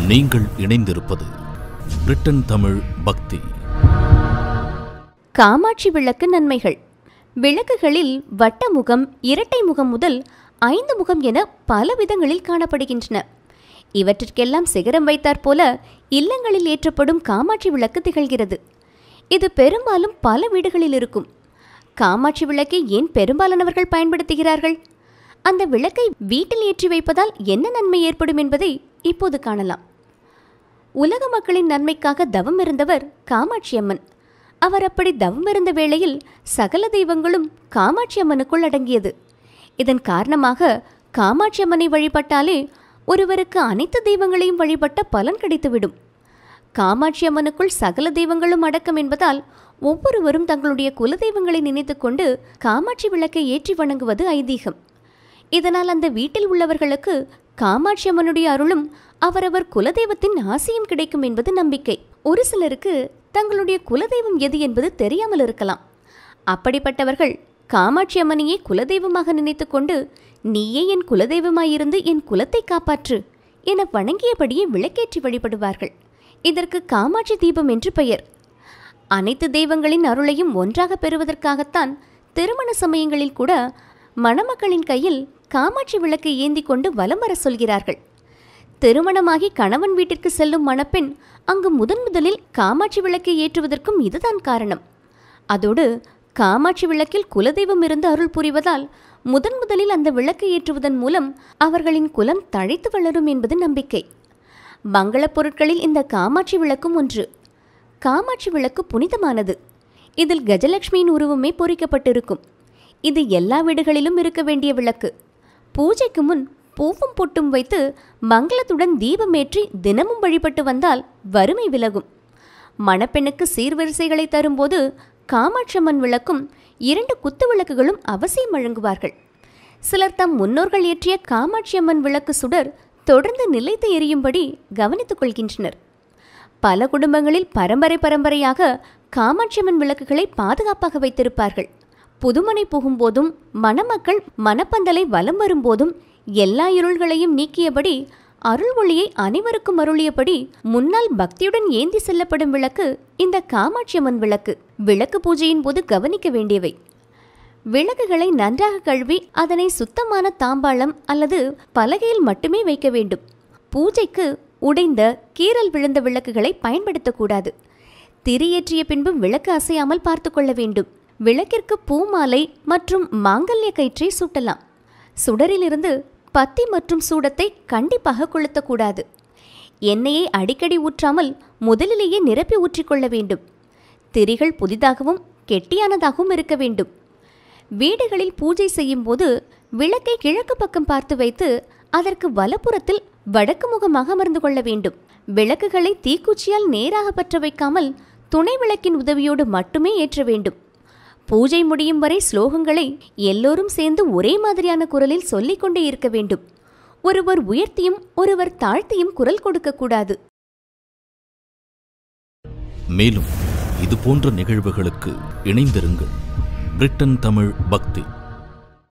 நீங்கள் இணைந்திருப்பது பிரிட்டன் தமிழ் பக்தி காமாட்சி விளக்கு நன்மைகள் விளக்குகளில் வட்ட முகம் இரட்டை முகம் முதல் ஐந்து முகம் என பல விதங்களில் காணப்படுகின்றன இவற்றிற்கெல்லாம் சிகரம் வைத்தாற்போல இல்லங்களில் ஏற்றப்படும் காமாட்சி விளக்கு திகழ்கிறது இது பெரும்பாலும் பல வீடுகளில் இருக்கும் காமாட்சி விளக்கை ஏன் பெரும்பாலானவர்கள் பயன்படுத்துகிறார்கள் அந்த விளக்கை வீட்டில் ஏற்றி வைப்பதால் என்ன நன்மை ஏற்படும் என்பதை இப்போது காணலாம் உலக மக்களின் நன்மைக்காக தவம் இருந்தவர் காமாட்சி அம்மன் அவர் அப்படி தவம் இருந்த வேளையில் சகல தெய்வங்களும் காமாட்சி அம்மனுக்குள் அடங்கியது இதன் காரணமாக காமாட்சி அம்மனை வழிபட்டாலே ஒருவருக்கு அனைத்து தெய்வங்களையும் வழிபட்ட பலன் கிடைத்துவிடும் காமாட்சி அம்மனுக்குள் சகல தெய்வங்களும் அடக்கம் என்பதால் ஒவ்வொருவரும் தங்களுடைய குலதெய்வங்களை நினைத்துக்கொண்டு காமாட்சி விளக்கை ஏற்றி வணங்குவது ஐதீகம் இதனால் அந்த வீட்டில் உள்ளவர்களுக்கு காமாட்சி அம்மனுடைய அருளும் அவரவர் குலதெய்வத்தின் ஆசையும் கிடைக்கும் என்பது நம்பிக்கை ஒரு சிலருக்கு தங்களுடைய குலதெய்வம் எது என்பது தெரியாமல் இருக்கலாம் அப்படிப்பட்டவர்கள் காமாட்சி அம்மனையே குலதெய்வமாக நினைத்துக்கொண்டு நீயே என் குலதெய்வமாயிருந்து என் குலத்தை காப்பாற்று என வணங்கியபடியே விளக்கேற்றி வழிபடுவார்கள் இதற்கு காமாட்சி தீபம் என்று பெயர் அனைத்து தெய்வங்களின் அருளையும் ஒன்றாக பெறுவதற்காகத்தான் திருமண சமயங்களில் கூட மணமக்களின் கையில் காமாட்சி விளக்கை ஏந்தி கொண்டு வலம் வர சொல்கிறார்கள் திருமணமாகி கணவன் வீட்டிற்கு செல்லும் மணப்பெண் அங்கு முதன் முதலில் காமாட்சி விளக்கை ஏற்றுவதற்கும் இதுதான் காரணம் அதோடு காமாட்சி விளக்கில் குலதெய்வம் இருந்து அருள் புரிவதால் முதன் முதலில் அந்த விளக்கை ஏற்றுவதன் மூலம் அவர்களின் குலம் தழைத்து வளரும் என்பது நம்பிக்கை மங்களப் பொருட்களில் இந்த காமாட்சி விளக்கும் ஒன்று காமாட்சி விளக்கு புனிதமானது இதில் கஜலட்சுமியின் உருவமே பொறிக்கப்பட்டிருக்கும் இது எல்லா வீடுகளிலும் இருக்க வேண்டிய விளக்கு பூஜைக்கு முன் பூவும் பொட்டும் வைத்து மங்களத்துடன் தீபமேற்றி தினமும் வழிபட்டு வந்தால் வறுமை விலகும் மணப்பெண்ணுக்கு சீர்வரிசைகளை தரும்போது காமாட்சம்மன் விளக்கும் இரண்டு குத்து விளக்குகளும் அவசியம் வழங்குவார்கள் சிலர் தம் முன்னோர்கள் ஏற்றிய காமாட்சியம்மன் விளக்கு சுடர் தொடர்ந்து நிலைத்து எரியும்படி கவனித்துக் கொள்கின்றனர் பல குடும்பங்களில் பரம்பரை பரம்பரையாக காமாட்சியம்மன் விளக்குகளை பாதுகாப்பாக வைத்திருப்பார்கள் புதுமனை புகும்போதும் மணமக்கள் மணப்பந்தலை வலம் வரும்போதும் எல்லா இருள்களையும் நீக்கியபடி அருள் ஒளியை அனைவருக்கும் அருளியபடி முன்னால் பக்தியுடன் ஏந்தி செல்லப்படும் விளக்கு இந்த காமாட்சியம்மன் விளக்கு விளக்கு பூஜையின் போது கவனிக்க வேண்டியவை விளக்குகளை நன்றாக கழுவி அதனை சுத்தமான தாம்பாளம் அல்லது பலகையில் மட்டுமே வைக்க வேண்டும் பூஜைக்கு உடைந்த கீறல் விழுந்த விளக்குகளை பயன்படுத்தக்கூடாது திரியேற்றிய பின்பு விளக்கு அசையாமல் பார்த்து கொள்ள வேண்டும் விளக்கிற்கு பூமாலை மற்றும் மாங்கல்ய கயிற்றை சூட்டலாம் சுடரிலிருந்து பத்தி மற்றும் சூடத்தை கண்டிப்பாக கொளுத்தக்கூடாது எண்ணெயை அடிக்கடி ஊற்றாமல் முதலிலேயே நிரப்பி ஊற்றிக்கொள்ள வேண்டும் திரிகள் புதிதாகவும் கெட்டியானதாகவும் இருக்க வேண்டும் வீடுகளில் பூஜை செய்யும் போது விளக்கை கிழக்கு பக்கம் பார்த்து வைத்து அதற்கு வலப்புறத்தில் வடக்கு முகமாக அமர்ந்து கொள்ள வேண்டும் விளக்குகளை தீக்குச்சியால் நேராக பற்ற வைக்காமல் துணை விளக்கின் உதவியோடு மட்டுமே ஏற்ற வேண்டும் பூஜை முடியும் வரை ஸ்லோகங்களை எல்லோரும் சேர்ந்து ஒரே மாதிரியான குரலில் சொல்லிக் கொண்டே இருக்க வேண்டும் ஒருவர் உயர்த்தியும் ஒருவர் தாழ்த்தியும் குரல் கொடுக்கக்கூடாது மேலும் இது போன்ற நிகழ்வுகளுக்கு இணைந்திருங்கள் பிரிட்டன் தமிழ் பக்தி